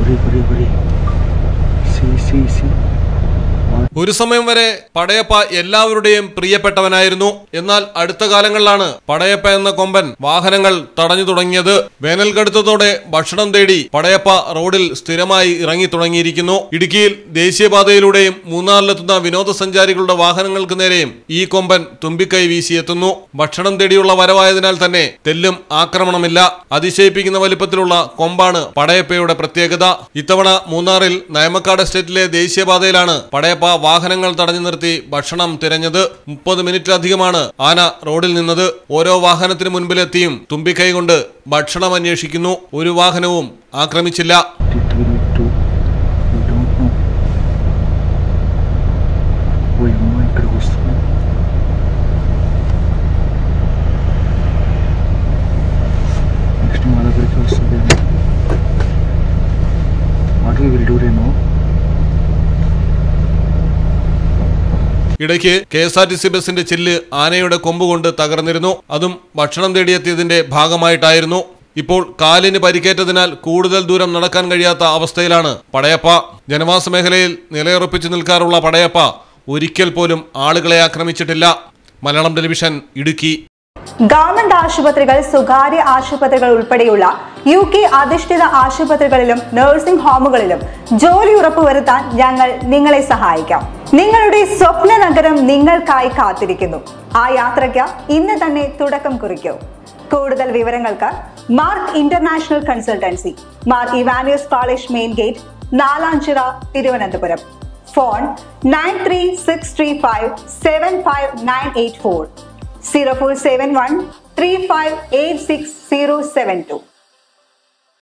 Hurry, hurry, hurry. See, see, see. ഒരു സമയം വരെ പടയപ്പ എല്ലാവരുടെയും പ്രിയപ്പെട്ടവനായിരുന്നു എന്നാൽ അടുത്ത കാലങ്ങളിലാണ് പടയപ്പ എന്ന കൊമ്പൻ വാഹനങ്ങൾ തടഞ്ഞു തുടങ്ങിയത് വേനൽ കടുത്തതോടെ ഭക്ഷണം തേടി പടയപ്പ റോഡിൽ സ്ഥിരമായി ഇറങ്ങി തുടങ്ങിയിരിക്കുന്നു ഇടുക്കിയിൽ ദേശീയപാതയിലൂടെയും മൂന്നാറിലെത്തുന്ന വിനോദസഞ്ചാരികളുടെ വാഹനങ്ങൾക്ക് നേരെയും ഈ കൊമ്പൻ തുമ്പിക്കൈ വീശിയെത്തുന്നു ഭക്ഷണം തേടിയുള്ള വരവായതിനാൽ തന്നെ തെല്ലും ആക്രമണമില്ല അതിശയിപ്പിക്കുന്ന വലിപ്പത്തിലുള്ള കൊമ്പാണ് പടയപ്പയുടെ പ്രത്യേകത ഇത്തവണ മൂന്നാറിൽ നയമക്കാട് എസ്റ്റേറ്റിലെ ദേശീയപാതയിലാണ് പടയപ്പ വാഹനങ്ങൾ തടഞ്ഞു നിർത്തി ഭക്ഷണം തിരഞ്ഞത് മുപ്പത് മിനിറ്റിലധികമാണ് ആന റോഡിൽ നിന്നത് ഓരോ വാഹനത്തിന് മുൻപിലെത്തിയും തുമ്പിക്കൈ കൊണ്ട് ഭക്ഷണം അന്വേഷിക്കുന്നു ഒരു വാഹനവും ആക്രമിച്ചില്ല Did we need to? We don't know. ఓ అమ్మ ఇక్కడికి వస్తుంది నెక్స్ట్ మా దగ్గరికి వస్తుంది వాట్ వీ విల్ డూ రేనో ഇടയ്ക്ക് K S R T C ബസിന്റെ ചില്ല് ആനയുടെ കൊമ്പ് കൊണ്ട് തകർന്നിരുന്നു അതും ഭക്ഷണം തേടിയെത്തിയതിന്റെ ഭാഗമായിട്ടായിരുന്നു ഇപ്പോൾ കാലിന് പരിക്കേറ്റതിനാൽ കൂടുതൽ ദൂരം നടക്കാൻ കഴിയാത്ത അവസ്ഥയിലാണ് പടയപ്പ ജനവാസ മേഖലയിൽ നിലയുറപ്പിച്ചു നിൽക്കാറുള്ള പടയപ്പ ഒരിക്കൽ പോലും ആളുകളെ ആക്രമിച്ചിട്ടില്ല മലയാളം ടെലിവിഷൻ ഇടുക്കി ഗവൺമെന്റ് ആശുപത്രികൾ സ്വകാര്യ ആശുപത്രികൾ ഉൾപ്പെടെയുള്ള യു കെ അധിഷ്ഠിത ആശുപത്രികളിലും നഴ്സിംഗ് ഹോമുകളിലും ജോലി ഉറപ്പുവരുത്താൻ ഞങ്ങൾ നിങ്ങളെ സഹായിക്കാം നിങ്ങളുടെ സ്വപ്ന നഗരം നിങ്ങൾക്കായി കാത്തിരിക്കുന്നു ആ യാത്രയ്ക്ക് ഇന്ന് തന്നെ തുടക്കം കുറിക്കൂ കൂടുതൽ വിവരങ്ങൾക്ക് mark international consultancy Mar Ivanios college main gate Nalanchira Thiruvananthapuram phone nine three six three five seven five nine eight four 0471 3586 072.